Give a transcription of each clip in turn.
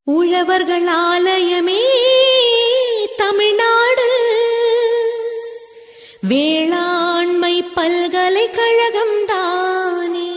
உழவர்கள் ஆலயமே தமிழ்நாடு வேளாண்மை பல்கலைக்கழகம் தானே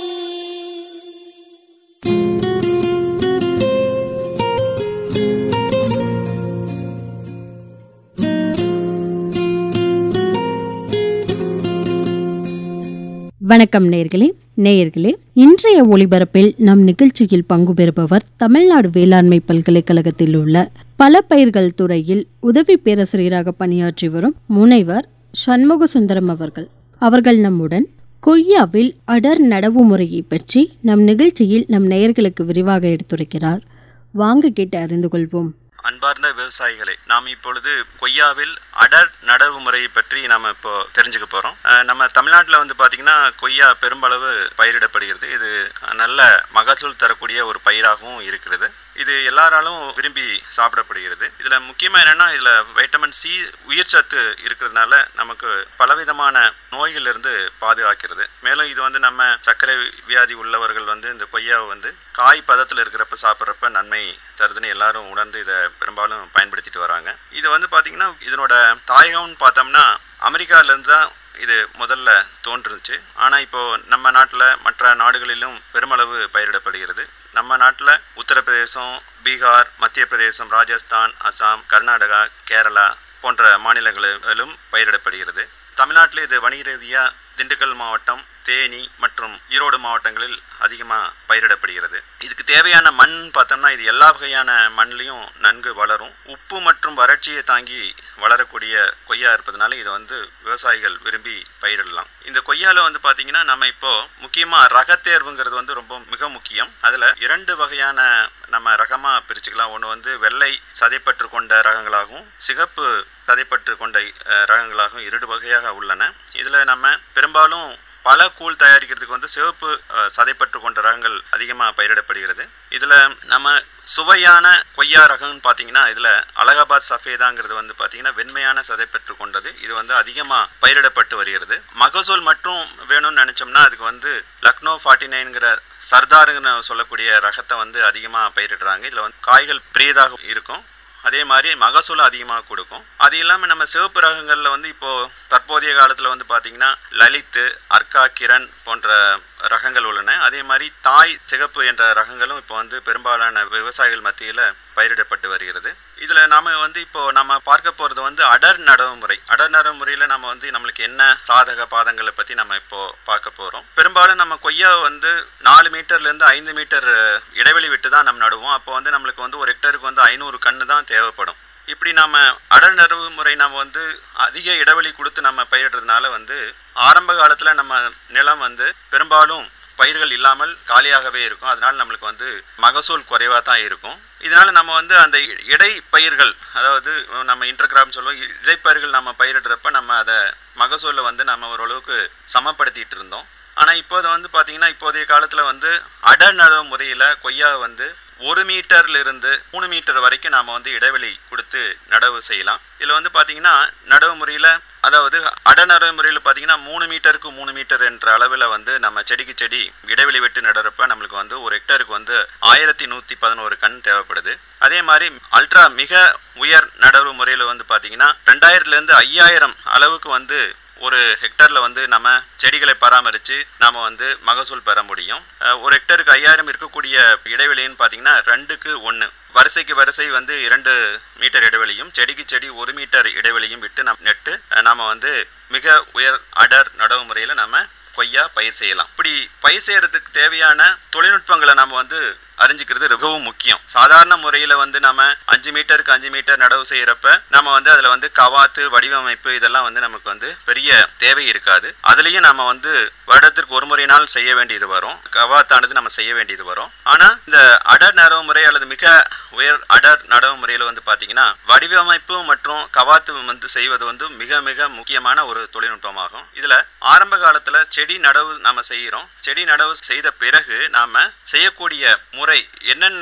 வணக்கம் நேயர்களே நேயர்களே இன்றைய ஒளிபரப்பில் நம் நிகழ்ச்சியில் பங்கு பெறுபவர் தமிழ்நாடு வேளாண்மை பல்கலைக்கழகத்தில் உள்ள பல பயிர்கள் துறையில் உதவி பேராசிரியராக பணியாற்றி வரும் முனைவர் சண்முக சுந்தரம் அவர்கள் அவர்கள் நம்முடன் கொய்யாவில் அடர் நடவு முறையை பற்றி நம் நிகழ்ச்சியில் நம் நேயர்களுக்கு விரிவாக எடுத்துரைக்கிறார் வாங்க கேட்டு அறிந்து கொள்வோம் அன்பார்ந்த விவசாயிகளே நாம் இப்பொழுது கொய்யாவில் அடர் நடவு முறையை பற்றி நாம் இப்போ தெரிஞ்சுக்க போகிறோம் நம்ம தமிழ்நாட்டில் வந்து பார்த்திங்கன்னா கொய்யா பெரும்பளவு பயிரிடப்படுகிறது இது நல்ல மகசூல் தரக்கூடிய ஒரு பயிராகவும் இருக்கிறது இது எல்லாராலும் விரும்பி சாப்பிடப்படுகிறது இதில் முக்கியமாக என்னென்னா இதில் வைட்டமின் சி உயிர் சத்து இருக்கிறதுனால நமக்கு பலவிதமான நோய்களிலிருந்து பாதுகாக்கிறது மேலும் இது வந்து நம்ம சர்க்கரை வியாதி உள்ளவர்கள் வந்து இந்த கொய்யாவை வந்து காய் பதத்தில் இருக்கிறப்ப சாப்பிட்றப்ப நன்மை தருதுன்னு எல்லாரும் உணர்ந்து இதை பெரும்பாலும் பயன்படுத்திட்டு வராங்க இது வந்து பார்த்திங்கன்னா இதனோட தாயகம்னு பார்த்தோம்னா அமெரிக்காவிலேருந்து தான் இது முதல்ல தோன்றுச்சு ஆனால் இப்போது நம்ம நாட்டில் மற்ற நாடுகளிலும் பெருமளவு பயிரிடப்படுகிறது நம்ம நாட்டில் உத்தரப்பிரதேசம் பீகார் மத்திய பிரதேசம் ராஜஸ்தான் அசாம் கர்நாடகா கேரளா போன்ற மாநிலங்களிலும் பயிரிடப்படுகிறது தமிழ்நாட்டில் இது வணிக ரீதியாக திண்டுக்கல் மாவட்டம் தேனி மற்றும் ஈரோடு மாவட்டங்களில் அதிகமாக பயிரிடப்படுகிறது இதுக்கு தேவையான மண் பார்த்தோம்னா இது எல்லா வகையான மண்லையும் நன்கு வளரும் உப்பு மற்றும் வறட்சியை தாங்கி வளரக்கூடிய கொய்யா இருப்பதனால இதை வந்து விவசாயிகள் விரும்பி பயிரிடலாம் இந்த கொய்யால வந்து பார்த்தீங்கன்னா நம்ம இப்போ முக்கியமாக ரகத்தேர்வுங்கிறது வந்து ரொம்ப மிக முக்கியம் அதில் இரண்டு வகையான நம்ம ரகமாக பிரிச்சுக்கலாம் ஒன்று வந்து வெள்ளை சதைப்பற்று கொண்ட ரகங்களாகவும் சிகப்பு சதைப்பற்று கொண்ட ரகங்களாகவும் இரண்டு வகையாக உள்ளன இதில் நம்ம பெரும்பாலும் பல கூழ் தயாரிக்கிறதுக்கு வந்து சிவப்பு சதைப்பற்று கொண்ட ரகங்கள் அதிகமாக பயிரிடப்படுகிறது இதில் நம்ம சுவையான கொய்யா ரகம்னு பார்த்தீங்கன்னா இதில் அலகாபாத் சஃபேதாங்கிறது வந்து பார்த்தீங்கன்னா வெண்மையான சதைப்பற்று கொண்டது இது வந்து அதிகமாக பயிரிடப்பட்டு வருகிறது மகசூல் மட்டும் வேணும்னு நினச்சோம்னா அதுக்கு வந்து லக்னோ ஃபார்ட்டி நைன்கிற சர்தாருன்னு சொல்லக்கூடிய ரகத்தை வந்து அதிகமாக பயிரிடுறாங்க இதில் வந்து காய்கள் பெரியதாக இருக்கும் அதே மாதிரி மகசூல் அதிகமாக கொடுக்கும் அது இல்லாமல் நம்ம சிவப்பு ரகங்களில் வந்து இப்போது தற்போதைய காலத்தில் வந்து பார்த்திங்கன்னா லலித்து அர்க்கா கிரண் போன்ற ரகங்கள் உள்ளன அதே மாதிரி தாய் சிகப்பு என்ற ரகங்களும் இப்போ வந்து பெரும்பாலான விவசாயிகள் மத்தியில் பயிரிடப்பட்டு வருகிறது இதில் நாம் வந்து இப்போ நம்ம பார்க்க போகிறது வந்து அடர் நடவு முறை அடர் நடவு முறையில் நம்ம வந்து நம்மளுக்கு என்ன சாதக பாதங்களை பற்றி நம்ம இப்போ பார்க்க போகிறோம் பெரும்பாலும் நம்ம கொய்யாவை வந்து நாலு மீட்டர்லேருந்து ஐந்து மீட்டர் இடைவெளி விட்டு தான் நம்ம நடுவோம் அப்போ வந்து நம்மளுக்கு வந்து ஒரு ஹெக்டருக்கு வந்து ஐநூறு கன்று தான் தேவைப்படும் இப்படி நம்ம அடர் நடவு முறை நம்ம வந்து அதிக இடைவெளி கொடுத்து நம்ம பயிரிடுறதுனால வந்து ஆரம்ப காலத்தில் நம்ம நிலம் வந்து பெரும்பாலும் பயிர்கள் இல்லாமல் காலியாகவே இருக்கும் அதனால நம்மளுக்கு வந்து மகசூல் குறைவாக தான் இருக்கும் இதனால நம்ம வந்து அந்த இடை பயிர்கள் அதாவது நம்ம இன்டர்கிராப்னு சொல்லுவோம் இடைப்பயிர்கள் நம்ம பயிரிடுறப்ப நம்ம அதை மகசூலை வந்து நம்ம ஓரளவுக்கு சமப்படுத்திட்டு இருந்தோம் ஆனால் இப்போது வந்து பார்த்தீங்கன்னா இப்போதைய காலத்தில் வந்து அடர் நடவு முறையில் கொய்யா வந்து ஒரு மீட்டர்ல இருந்து மூணு மீட்டர் வரைக்கும் நாம் வந்து இடைவெளி கொடுத்து நடவு செய்யலாம் இதில் வந்து பார்த்தீங்கன்னா நடவு முறையில் அதாவது அடநடவு முறையில் பார்த்தீங்கன்னா மூணு மீட்டருக்கு மூணு மீட்டர் என்ற அளவில் வந்து நம்ம செடிக்கு செடி இடைவெளி விட்டு நடுறப்ப நம்மளுக்கு வந்து ஒரு ஹெக்டருக்கு வந்து ஆயிரத்தி நூற்றி பதினோரு கண் தேவைப்படுது அதே மாதிரி அல்ட்ரா மிக உயர் நடவு முறையில் வந்து பார்த்தீங்கன்னா ரெண்டாயிரத்துலேருந்து ஐயாயிரம் அளவுக்கு வந்து ஒரு ஹெக்டரில் வந்து நம்ம செடிகளை பராமரித்து நாம் வந்து மகசூல் பெற முடியும் ஒரு ஹெக்டருக்கு ஐயாயிரம் இருக்கக்கூடிய இடைவெளின்னு பார்த்தீங்கன்னா ரெண்டுக்கு ஒன்று வரிசைக்கு வரிசை வந்து இரண்டு மீட்டர் இடைவெளியும் செடிக்கு செடி ஒரு மீட்டர் இடைவெளியும் விட்டு நம் நெட்டு நாம் வந்து மிக உயர் அடர் நடவு முறையில் நம்ம கொய்யா பயிர் செய்யலாம் இப்படி பயிர் செய்யறதுக்கு தேவையான தொழில்நுட்பங்களை நம்ம வந்து அறிஞ்சிக்கிறது மிகவும் முக்கியம் சாதாரண முறையில் வந்து நம்ம அஞ்சு மீட்டருக்கு அஞ்சு மீட்டர் நடவு செய்கிறப்ப நம்ம வந்து அதில் வந்து கவாத்து வடிவமைப்பு இதெல்லாம் வந்து நமக்கு வந்து பெரிய தேவை இருக்காது அதுலேயும் நம்ம வந்து வருடத்திற்கு ஒரு முறையினால் செய்ய வேண்டியது வரும் கவாத்தானது நம்ம செய்ய வேண்டியது வரும் ஆனால் இந்த அடர் நடவு முறை அல்லது மிக உயர் அடர் நடவு முறையில் வந்து பார்த்தீங்கன்னா வடிவமைப்பு மற்றும் கவாத்து வந்து செய்வது வந்து மிக மிக முக்கியமான ஒரு தொழில்நுட்பமாகும் இதில் ஆரம்ப காலத்தில் செடி நடவு நம்ம செய்கிறோம் செடி நடவு செய்த பிறகு நாம் செய்யக்கூடிய முறை என்னென்ன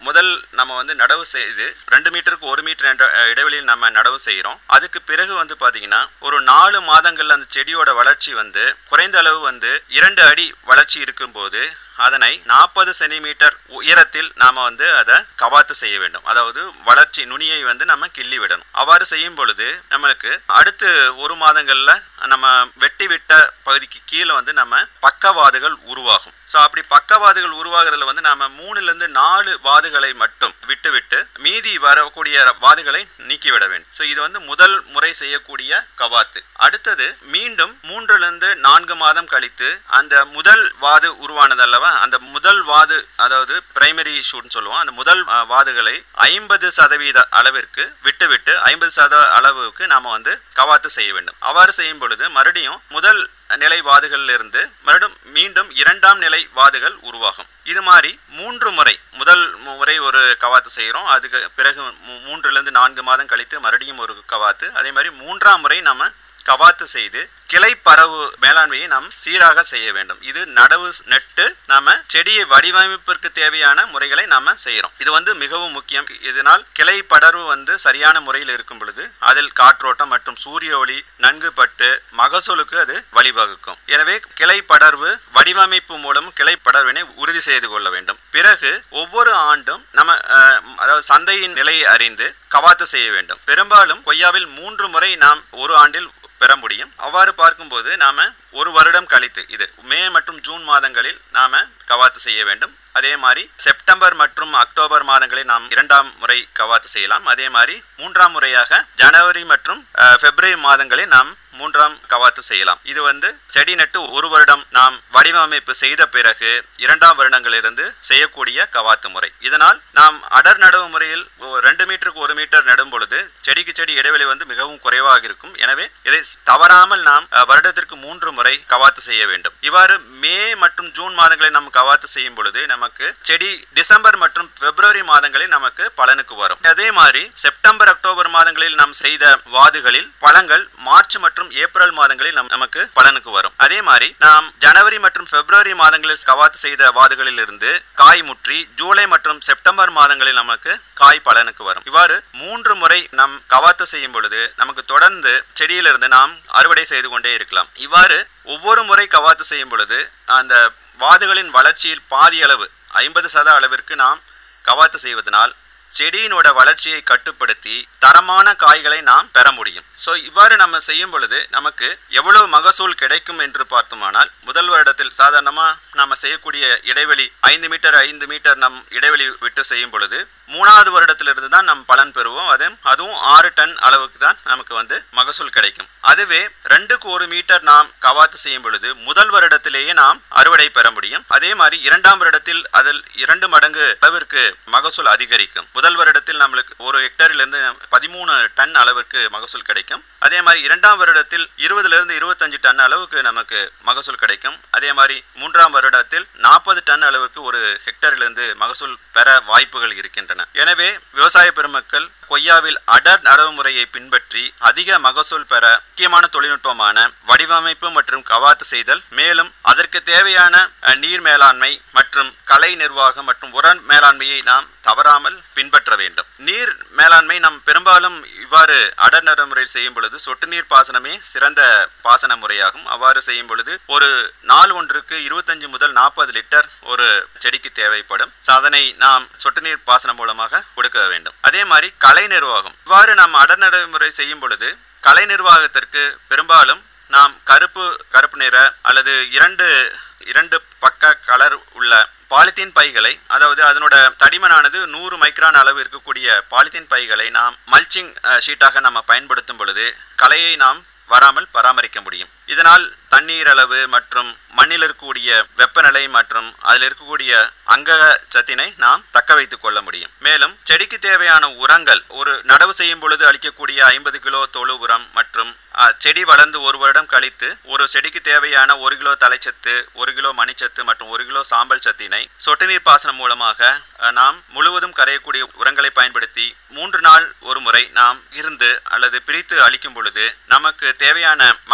முதல் நம்ம வந்து நடவு செய்து ரெண்டு மீட்டருக்கு ஒரு மீட்டர் என்ற அஹ், இடைவெளியில் நம்ம நடவு செய்கிறோம் அதுக்கு பிறகு வந்து பார்த்தீங்கன்னா ஒரு நாலு மாதங்கள்ல அந்த செடியோட வளர்ச்சி வந்து குறைந்த அளவு வந்து இரண்டு அடி வளர்ச்சி இருக்கும்போது அதனை நாற்பது சென்டிமீட்டர் உயரத்தில் நாம வந்து அதை கவாத்து செய்ய வேண்டும் அதாவது வளர்ச்சி நுனியை வந்து நம்ம கிள்ளி விடணும் அவ்வாறு செய்யும் பொழுது நம்மளுக்கு அடுத்து ஒரு மாதங்கள்ல நம்ம வெட்டி விட்ட பகுதிக்கு கீழே வந்து நம்ம பக்கவாதுகள் உருவாகும் ஸோ அப்படி பக்கவாதுகள் உருவாகிறதுல வந்து நாம மூணுல இருந்து நாலு வாதுகளை மட்டும் விட்டு விட்டு மீதி வரக்கூடிய வாதுகளை நீக்கிவிட வேண்டும் ஸோ இது வந்து முதல் முறை செய்யக்கூடிய கவாத்து அடுத்தது மீண்டும் மூன்றுல இருந்து நான்கு மாதம் கழித்து அந்த முதல் வாது உருவானது அல்லவா அந்த முதல் வாது அதாவது பிரைமரி ஷூட்னு சொல்லுவோம் அந்த முதல் அஹ், வாதுகளை ஐம்பது சதவீத அளவிற்கு விட்டுவிட்டு ஐம்பது சத அளவுக்கு நாம வந்து கவாத்து செய்ய வேண்டும் அவ்வாறு செய்யும் பொழுது மறுபடியும் முதல் நிலை வாதுகளில் இருந்து மறுபடியும் மீண்டும் இரண்டாம் நிலை வாதுகள் உருவாகும் இது மாதிரி மூன்று முறை முதல் முறை ஒரு கவாத்து செய்கிறோம் அதுக்கு பிறகு மூ- மூன்றிலிருந்து நான்கு மாதம் கழித்து மறுபடியும் ஒரு கவாத்து அதே மாதிரி மூன்றாம் முறை நம்ம கவாத்து செய்து கிளை பரவு மேலாண்மையை நாம் சீராக செய்ய வேண்டும் இது நடவு நட்டு நாம செடியை வடிவமைப்பிற்கு தேவையான முறைகளை நாம செய்யறோம் இது வந்து மிகவும் முக்கியம் இதனால் கிளை படர்வு வந்து சரியான முறையில் இருக்கும் பொழுது அதில் காற்றோட்டம் மற்றும் சூரிய ஒளி நன்கு பட்டு மகசூலுக்கு அது வழிவகுக்கும் எனவே கிளை படர்வு வடிவமைப்பு மூலம் கிளை படர்வினை உறுதி செய்து கொள்ள வேண்டும் பிறகு ஒவ்வொரு ஆண்டும் நம்ம அஹ், அதாவது சந்தையின் நிலையை அறிந்து கவாத்து செய்ய வேண்டும் பெரும்பாலும் கொய்யாவில் மூன்று முறை நாம் ஒரு ஆண்டில் பெற முடியும் அவ்வாறு பார்க்கும்போது நாம ஒரு வருடம் கழித்து இது மே மற்றும் ஜூன் மாதங்களில் நாம கவாத்து செய்ய வேண்டும் அதே மாதிரி செப்டம்பர் மற்றும் அக்டோபர் மாதங்களில் நாம் இரண்டாம் முறை கவாத்து செய்யலாம் அதே மாதிரி மூன்றாம் முறையாக ஜனவரி மற்றும் அஹ், பிப்ரவரி மாதங்களில் நாம் மூன்றாம் கவாத்து செய்யலாம் இது வந்து செடி நட்டு ஒரு வருடம் நாம் வடிவமைப்பு செய்த பிறகு இரண்டாம் வருடங்களிலிருந்து செய்யக்கூடிய கவாத்து முறை இதனால் நாம் அடர் நடவு முறையில் ஒ- ரெண்டு மீட்டருக்கு ஒரு மீட்டர் நடும் பொழுது செடிக்கு செடி இடைவெளி வந்து மிகவும் குறைவாக இருக்கும் எனவே இதை ஸ்- தவறாமல் நாம் அஹ், வருடத்திற்கு மூன்று முறை கவாத்து செய்ய வேண்டும் இவ்வாறு மே மற்றும் ஜூன் மாதங்களில் நாம் கவாத்து செய்யும் பொழுது நமக்கு செடி டிசம்பர் மற்றும் பிப்ரவரி மாதங்களில் நமக்கு பலனுக்கு வரும் அதே மாதிரி செப்டம்பர் அக்டோபர் மாதங்களில் நாம் செய்த வாதுகளில் பழங்கள் மார்ச் மற்றும் ஏப்ரல் மாதங்களில் நம்- நமக்கு பலனுக்கு வரும் அதே மாதிரி நாம் ஜனவரி மற்றும் பிப்ரவரி மாதங்களில் கவாத்து செய்த வாதுகளில் இருந்து காய் முற்றி ஜூலை மற்றும் செப்டம்பர் மாதங்களில் நமக்கு காய் பலனுக்கு வரும் இவ்வாறு மூன்று முறை நாம் கவாத்து செய்யும் பொழுது நமக்கு தொடர்ந்து செடியிலிருந்து நாம் அறுவடை செய்து கொண்டே இருக்கலாம் இவ்வாறு ஒவ்வொரு முறை கவாத்து செய்யும் பொழுது அந்த வாதுகளின் வளர்ச்சியில் பாதி அளவு ஐம்பது சத அளவிற்கு நாம் கவாத்து செய்வதனால் செடியினோட வளர்ச்சியை கட்டுப்படுத்தி தரமான காய்களை நாம் பெற முடியும் ஸோ இவ்வாறு நம்ம செய்யும் பொழுது நமக்கு எவ்வளவு மகசூல் கிடைக்கும் என்று பார்த்தோமானால் முதல் வருடத்தில் சாதாரணமாக நம்ம செய்யக்கூடிய இடைவெளி ஐந்து மீட்டர் ஐந்து மீட்டர் நம் இடைவெளி விட்டு செய்யும் பொழுது மூணாவது வருடத்திலிருந்து தான் நம் பலன் பெறுவோம் அது அதுவும் ஆறு டன் அளவுக்கு தான் நமக்கு வந்து மகசூல் கிடைக்கும் அதுவே ரெண்டுக்கு ஒரு மீட்டர் நாம் கவாத்து செய்யும் பொழுது முதல் வருடத்திலேயே நாம் அறுவடை பெற முடியும் அதே மாதிரி இரண்டாம் வருடத்தில் அதில் இரண்டு மடங்கு அளவிற்கு மகசூல் அதிகரிக்கும் முதல் வருடத்தில் நம்மளுக்கு ஒரு ஹெக்டரிலிருந்து பதிமூணு டன் அளவிற்கு மகசூல் கிடைக்கும் அதே மாதிரி இரண்டாம் வருடத்தில் இருபதுல இருந்து இருபத்தஞ்சு டன் அளவுக்கு நமக்கு மகசூல் கிடைக்கும் அதே மாதிரி மூன்றாம் வருடத்தில் நாற்பது டன் அளவுக்கு ஒரு ஹெக்டரிலிருந்து மகசூல் பெற வாய்ப்புகள் இருக்கின்றன எனவே விவசாய பெருமக்கள் கொய்யாவில் அடர் நடவு முறையை பின்பற்றி அதிக மகசூல் பெற முக்கியமான தொழில்நுட்பமான வடிவமைப்பு மற்றும் கவாத்து செய்தல் மேலும் அதற்கு தேவையான அஹ், நீர் மேலாண்மை மற்றும் கலை நிர்வாகம் மற்றும் உர மேலாண்மையை நாம் தவறாமல் பின்பற்ற வேண்டும் நீர் மேலாண்மை நாம் பெரும்பாலும் இவ்வாறு அடர் நடவு முறையில் செய்யும் பொழுது சொட்டு நீர் பாசனமே சிறந்த பாசன முறையாகும் அவ்வாறு செய்யும் பொழுது ஒரு நாள் ஒன்றுக்கு இருபத்தஞ்சு முதல் நாற்பது லிட்டர் ஒரு செடிக்கு தேவைப்படும் So, அதனை நாம் சொட்டு நீர் பாசனம் மூலமாக கொடுக்க வேண்டும் அதே மாதிரி கலை நிர்வாகம் இவ்வாறு நாம் அடர் நடைமுறை செய்யும் பொழுது கலை நிர்வாகத்திற்கு பெரும்பாலும் நாம் கருப்பு கருப்பு நிற அல்லது இரண்டு இரண்டு பக்க கலர் உள்ள பாலித்தீன் பைகளை அதாவது அதனோட தடிமனானது நூறு மைக்ரான் அளவு இருக்கக்கூடிய பாலித்தீன் பைகளை நாம் மல்ச்சிங் ஷீட்டாக நம்ம பயன்படுத்தும் பொழுது கலையை நாம் வராமல் பராமரிக்க முடியும் இதனால் தண்ணீர் அளவு மற்றும் மண்ணில் இருக்கக்கூடிய வெப்பநிலை மற்றும் அதில் இருக்கக்கூடிய அங்கக சத்தினை நாம் தக்க வைத்துக் கொள்ள முடியும் மேலும் செடிக்கு தேவையான உரங்கள் ஒரு நடவு செய்யும் பொழுது அளிக்கக்கூடிய ஐம்பது கிலோ தொழு உரம் மற்றும் அஹ், செடி வளர்ந்து ஒரு வருடம் கழித்து ஒரு செடிக்கு தேவையான ஒரு கிலோ தலைச்சத்து ஒரு கிலோ மணிச்சத்து மற்றும் ஒரு கிலோ சாம்பல் சத்தினை சொட்டு நீர் பாசனம் மூலமாக அஹ், நாம் முழுவதும் கரையக்கூடிய உரங்களை பயன்படுத்தி மூன்று நாள் ஒரு முறை நாம் இருந்து அல்லது பிரித்து அளிக்கும் பொழுது நமக்கு தேவையான மக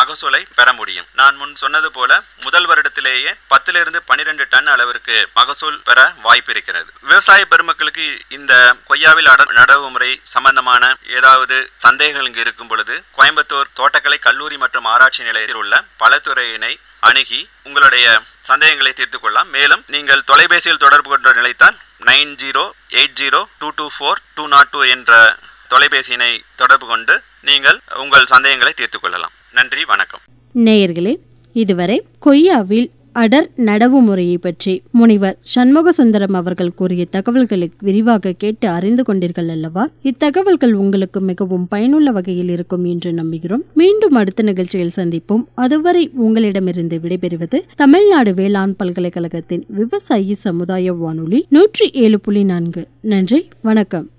மகசூலை பெற முடியும் நான் முன் சொன்னது போல முதல் வருடத்திலேயே பத்திலிருந்து பனிரெண்டு டன் அளவிற்கு மகசூல் பெற வாய்ப்பு இருக்கிறது விவசாய பெருமக்களுக்கு இந்த கொய்யாவில் அட நடவு முறை சம்பந்தமான ஏதாவது சந்தேகங்கள் இங்கு இருக்கும் பொழுது கோயம்புத்தூர் தோட்டக்கலை கல்லூரி மற்றும் ஆராய்ச்சி நிலையத்தில் உள்ள பலத்துறையினை அணுகி உங்களுடைய சந்தேகங்களை தீர்த்து கொள்ளலாம் மேலும் நீங்கள் தொலைபேசியில் தொடர்பு கொண்டு நிலைத்தால் nine zero eight zero two two four two naught two என்ற தொலைபேசியினை தொடர்பு கொண்டு நீங்கள் உங்கள் சந்தேகங்களை தீர்த்து கொள்ளலாம் நன்றி வணக்கம் நேயர்களே இதுவரை கொய்யாவில் அடர் நடவு முறையை பற்றி முனிவர் சண்முக சுந்தரம் அவர்கள் கூறிய தகவல்களை விரிவாக கேட்டு அறிந்து கொண்டீர்கள் அல்லவா இத்தகவல்கள் உங்களுக்கு மிகவும் பயனுள்ள வகையில் இருக்கும் என்று நம்புகிறோம் மீண்டும் அடுத்த நிகழ்ச்சியில் சந்திப்போம் அதுவரை உங்களிடமிருந்து விடைபெறுவது தமிழ்நாடு வேளாண் பல்கலைக்கழகத்தின் விவசாயி சமுதாய வானொலி நூற்றி ஏழு புள்ளி நான்கு நன்றி வணக்கம்